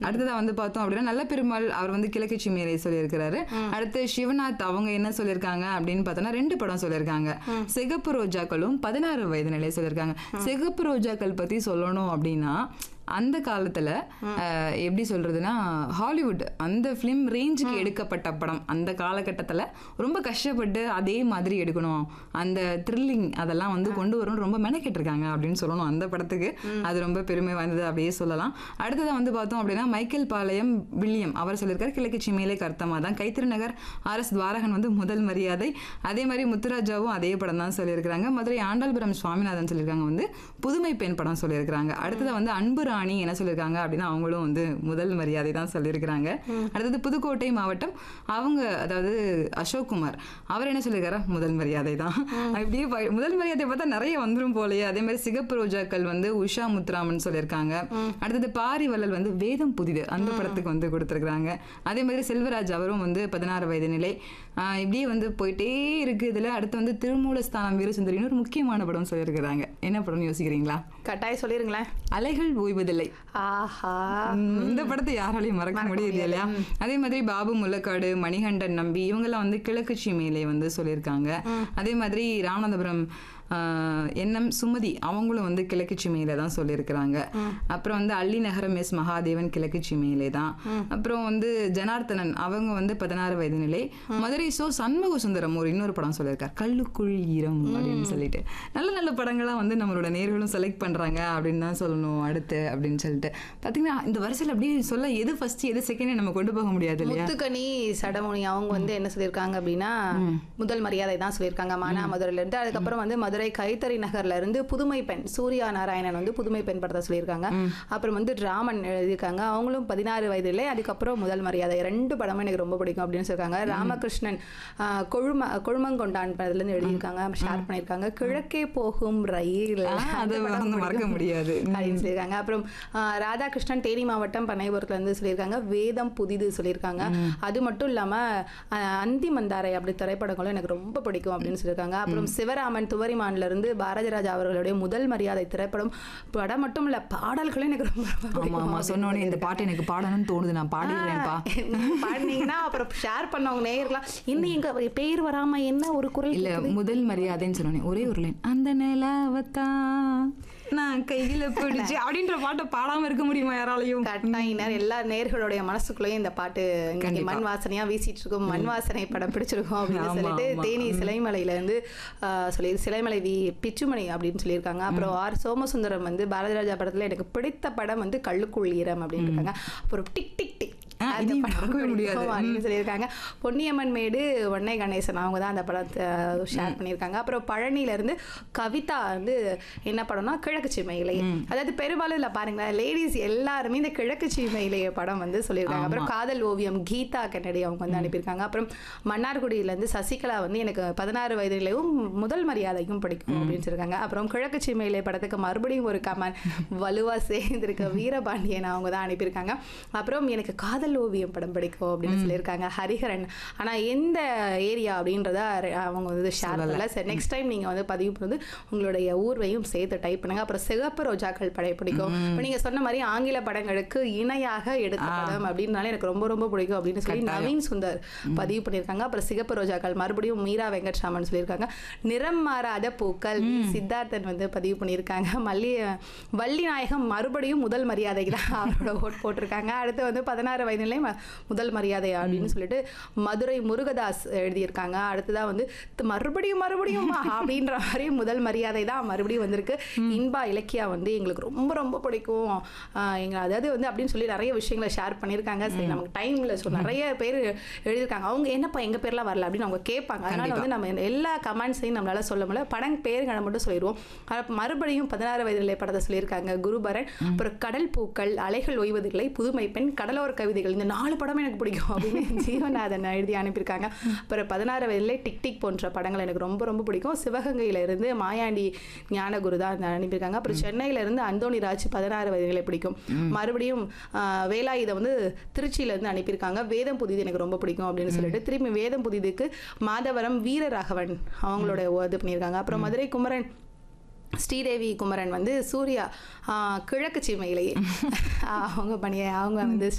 அடுத்ததா வந்து பார்த்தோம் அப்படின்னா நல்ல பெருமாள் அவர் வந்து கிழக்கு சிமையிலே சொல்லியிருக்கிறாரு அடுத்து சிவநாத் அவங்க என்ன சொல்லியிருக்காங்க அப்படின்னு பார்த்தோம்னா ரெண்டு படம் சொல்லியிருக்காங்க சிகப்பு ரோஜாக்களும் பதினாறு வயது நிலையை சொல்லியிருக்காங்க சிகப்பு ரோஜாக்கள் பத்தி சொல்லணும் அப்படின்னா அந்த காலத்துல அஹ், எப்படி சொல்றதுன்னா ஹாலிவுட் அந்த ஃபிலிம் ரேஞ்சுக்கு எடுக்கப்பட்ட படம் அந்த காலகட்டத்துல ரொம்ப கஷ்டப்பட்டு அதே மாதிரி எடுக்கணும் அந்த த்ரில்லிங் அதெல்லாம் வந்து கொண்டு வரணும் ரொம்ப மெனக்கெட்டிருக்காங்க அப்படின்னு சொல்லணும் அந்த படத்துக்கு அது ரொம்ப பெருமை வாய்ந்தது அப்படியே சொல்லலாம் அடுத்ததா வந்து பார்த்தோம் அப்படின்னா மைக்கேல் பாளையம் வில்லியம் அவர் சொல்லியிருக்காரு கிழக்கு சிமையிலே கர்த்தமா தான் கைத்திருநகர் ஆர் எஸ் துவாரகன் வந்து முதல் மரியாதை அதே மாதிரி முத்துராஜாவும் அதே படம் தான் சொல்லியிருக்கிறாங்க மதுரை ஆண்டாள்புரம் சுவாமிநாதன் சொல்லியிருக்காங்க வந்து புதுமை பெண் படம் சொல்லியிருக்கிறாங்க அடுத்தது வந்து அன்பு ராணி என்ன சொல்லியிருக்காங்க அப்படின்னா அவங்களும் வந்து முதல் மரியாதை தான் சொல்லியிருக்கிறாங்க அடுத்தது புதுக்கோட்டை மாவட்டம் அவங்க அதாவது அசோக் குமார் அவர் என்ன சொல்லியிருக்காரு முதல் மரியாதை தான் இப்படியே ப- முதல் மரியாதை பார்த்தா நிறைய வந்துரும் போலயே அதே மாதிரி சிகப்பு ரோஜாக்கள் வந்து உஷா முத்துராமன் சொல்லியிருக்காங்க அடுத்தது பாரிவள்ளல் வந்து வேதம் புதிது அந்த படத்துக்கு வந்து கொடுத்துருக்காங்க அதே மாதிரி செல்வராஜ் அவரும் வந்து பதினாறு வயது நிலை ஆஹ் இப்படியே வந்து போயிட்டே இருக்கு இதுல அடுத்து வந்து திருமூலஸ்தானம் வீரசுந்தரின்னு ஒரு முக்கியமான படம் சொல்லியிருக்கிறாங்க என்ன படம்னு யோசிக்கிறீங்களா கட்டாயம் சொல்லிருங்களேன் அலைகள் ஓய்வதில்லை ஆஹா உம், இந்த படத்தை யாராலையும் மறக்க முடியல இல்லையா அதே மாதிரி பாபு முல்லக்காடு மணிகண்டன் நம்பி இவங்கெல்லாம் வந்து கிழக்கு சீமையிலே வந்து சொல்லியிருக்காங்க அதே மாதிரி ராமநாதபுரம் ஆஹ், என்எம் சுமதி அவங்களும் வந்து கிழக்கு சீமையில தான் சொல்லியிருக்கிறாங்க அப்புறம் வந்து அள்ளி நகரம் எஸ் மகாதேவன் கிழக்கு சீமையிலே தான் அப்புறம் வந்து ஜனார்த்தனன் அவங்க வந்து பதினாறு வயது நிலை மதுரை சோ சண்முக சுந்தரம் ஒரு இன்னொரு படம் சொல்லியிருக்கார் கல்லுக்குள் ஈரம் அப்படின்னு சொல்லிட்டு நல்ல நல்ல படங்கள்லாம் வந்து நம்மளோட நேர்களும் செலக்ட் பண்றாங்க அப்படின்னு தான் சொல்லணும் அடுத்து அப்படின்னு சொல்லிட்டு பாத்தீங்கன்னா இந்த வரிசையில் அப்படியே சொல்ல எது ஃபர்ஸ்ட் எது செகண்ட் நம்ம கொண்டு போக முடியாது இல்லையா முத்துக்கனி சடமுனி அவங்க வந்து என்ன சொல்லியிருக்காங்க அப்படின்னா முதல் மரியாதை தான் சொல்லியிருக்காங்க மானாமதுரையில இருந்து அதுக்கப்புறம் வந்து மதுரை கைத்தறி நகர்ல இருந்து புதுமை பெண் சூர்யா நாராயணன் வந்து புதுமை பெண் படத்தை சொல்லியிருக்காங்க அப்புறம் வந்து ராமன் எழுதியிருக்காங்க அவங்களும் பதினாறு வயதிலே அதுக்கப்புறம் முதல் மரியாதை ரெண்டு படமும் எனக்கு ரொம்ப பிடிக்கும் அப்படின்னு சொல்லியிருக்காங்க ராமகிருஷ்ணன் ஆஹ், கொழும கொழுமங்கொண்டான் படத்துல இருந்து எழுதியிருக்காங்க ஷேர் பண்ணியிருக்காங்க கிழக்கே போகும் ரயில் ஆ, அதை அந்த படம் வந்து மறக்க பிடிக்கும். முடியாது. அப்படின்னு சொல்லியிருக்காங்க அப்புறம் ஆஹ், ராதாகிருஷ்ணன் தேனி மாவட்டம் பண்ணைபுரத்துல இருந்து சொல்லியிருக்காங்க வேதம் புதிது சொல்லியிருக்காங்க அது மட்டும் இல்லாம ஆஹ், அந்தி மந்தாரை அப்படி திரைப்படங்களும் எனக்கு ரொம்ப பிடிக்கும் அப்படின்னு சொல்லியிருக்காங்க அப்புறம் சிவராமன் துவரிமான்ல இருந்து பாரதிராஜா அவர்களுடைய முதல் மரியாதை திரைப்படம் படம் மட்டும் இல்ல பாடல்களும் எனக்கு ரொம்ப ரொம்ப ஆமா பிடிக்கும் ஆமா சொன்னோடனே இந்த பாட்டு எனக்கு பாடணும்னு தோணுது நான் பாடிடுறேன்ப்பா நீங்க பாடுனீங்கன்னா அப்புறம் ஷேர் பண்ணவங்க நேயர்களா இன்னும் எங்க பேர் வராம என்ன ஒரு குரல் இல்ல முதல் மரியாதைன்னு சொன்னோன்னே ஒரே ஒரு லைன் அந்த நிலாவத்தான் நான் கையில பிடிச்சு அப்படின்ற பாட்டை பாடாம இருக்க முடியுமா யாராலையும் கட்டாயினர் எல்லா நேர்களுடைய மனசுக்குள்ளேயும் இந்த பாட்டு இன்னைக்கு கண்டிப்பா. மண் வாசனையா வீசிட்டு இருக்கும் மண் வாசனை படம் பிடிச்சிருக்கும் அப்படின்னு ஆமா, சொல்லிட்டு ஆமா. தேனி சிலைமலையில இருந்து ஆஹ், சொல்லி சிலைமலை வி பிச்சுமணி அப்படின்னு சொல்லியிருக்காங்க அப்புறம் ஆர் சோமசுந்தரம் வந்து பாரதிராஜா படத்துல எனக்கு பிடித்த படம் வந்து கள்ளுக்குள் ஈரம் அப்படின்னு இருக்காங்க அப்புறம் டிக் டிக் டிக் ஆ, அந்த இதையும் படம் மறக்கவே பிடிக்கும் முடியாது. அப்படின்னு சொல்லியிருக்காங்க பொன்னியம்மன் மேடு ஒன்னை கணேசன் அவங்க தான் அந்த படத்தை ஷேர் பண்ணியிருக்காங்க அப்புறம் பழனியில இருந்து கவிதா வந்து என்ன படம்னா கிழக்கு சீமையிலே அதாவது பெரும்பாலும் இல்ல பாருங்களேன் லேடிஸ் எல்லாருமே இந்த கிழக்கு சீமையிலே படம் வந்து சொல்லியிருக்காங்க அப்புறம் காதல் ஓவியம் கீதா கன்னடி அவங்க வந்து அனுப்பியிருக்காங்க அப்புறம் மன்னார்குடியில இருந்து சசிகலா வந்து எனக்கு பதினாறு வயதிலையும் முதல் மரியாதையும் பிடிக்கும் அப்படின்னு சொல்லியிருக்காங்க அப்புறம் கிழக்கு சீமையிலே படத்துக்கு மறுபடியும் ஒரு கமெண்ட் வலுவா சேர்ந்திருக்க வீரபாண்டியன் அவங்க தான் அனுப்பியிருக்காங்க அப்புறம் எனக்கு காதல் ஓவியம் படம் பிடிக்கும் அப்படின்னு சொல்லியிருக்காங்க ஹரிஹரன் ஆனா எந்த ஏரியா அப்படின்றத அர- அவங்க வந்து ஷேர் பண்ணல சரி நெக்ஸ்ட் டைம் நீங்க வந்து பதிவு பண்ணுறது உங்களுடைய ஊர்வையும் சேர்த்து டைப் பண்ணுங்க அப்புறம் சிகப்பு ரோஜாக்கள் படை பிடிக்கும் இப்போ நீங்க சொன்ன மாதிரி ஆங்கில படங்களுக்கு இணையாக எடுத்த படம் அப்படின்னாலே எனக்கு ரொம்ப ரொம்ப பிடிக்கும் அப்படின்னு சொல்லி நவீன் சுந்தர் பதிவு பண்ணியிருக்காங்க அப்புறம் சிகப்பு ரோஜாக்கள் மறுபடியும் மீரா வெங்கட்ராமன் சொல்லியிருக்காங்க நிறம் மாறாத பூக்கள் வி. சித்தார்த்தன் வந்து பதிவு பண்ணியிருக்காங்க மல்லி வள்ளி நாயகம் மறுபடியும் முதல் மரியாதைக்கு தான் அவரோட ஓட் போட்டிருக்காங்க அடுத்து வந்து பதினாறு வயதிலே ம- முதல் மரியாதை அப்படின்னு சொல்லிட்டு மதுரை முருகதாஸ் எழுதியிருக்காங்க அடுத்ததா வந்து த- மறுபடியும் மறுபடியும் அப்படின்ற மாதிரி முதல் மரியாதை தான் மறுபடியும் வந்திருக்கு இன்பா இலக்கியா வந்து எங்களுக்கு ரொம்ப ரொம்ப பிடிக்கும் ஆஹ் எங்க அதாவது வந்து அப்படின்னு சொல்லி நிறைய விஷயங்களை ஷேர் பண்ணியிருக்காங்க சரி நமக்கு டைம் இல்லை ஸோ நிறைய பேர் எழுதியிருக்காங்க அவங்க என்னப்பா எங்க பேர்லாம் வரல அப்படின்னு அவங்க கேட்பாங்க அதனால வந்து நம்ம எல்லா கமெண்ட்ஸையும் நம்மளால சொல்ல முடியல படம் பேருங்களை மட்டும் சொல்லிடுவோம் அப்ப மறுபடியும் பதினாறு வயதிலே படத்தை சொல்லியிருக்காங்க குருபரன் அப்புறம் கடல் பூக்கள் அலைகள் ஓய்வதில்லை புதுமை பெண் கடலோர கவிதைகள் இந்த நாலு படமே எனக்கு பிடிக்கும் அப்படின்னு ஜீவநாதன் எழுதி அனுப்பியிருக்காங்க அப்புறம் பதினாறு வயதிலே டிக் டிக் போன்ற படங்கள் எனக்கு ரொம்ப ரொம்ப பிடிக்கும் சிவகங்கையில இருந்து மாயாண்டி ஞானகுரு தான் அந்த அனுப்பியிருக்காங்க அப்புறம் சென்னையில இருந்து அந்தோணி ராஜ் பதினாறு வயதிலே பிடிக்கும் மறுபடியும் ஆஹ், வேலாயுதம் வந்து திருச்சியில இருந்து அனுப்பியிருக்காங்க வேதம் புதிது எனக்கு ரொம்ப பிடிக்கும் அப்படின்னு சொல்லிட்டு திரும்பி வேதம் புதிதுக்கு மாதவரம் வீரராகவன் அவங்களோட இது பண்ணியிருக்காங்க அப்புறம் மதுரை குமரன் ஸ்ரீதேவி குமரன் வந்து சூர்யா ஆஹ், கிழக்கு சீமையிலேயே அவங்க பண்ணி அவங்க வந்து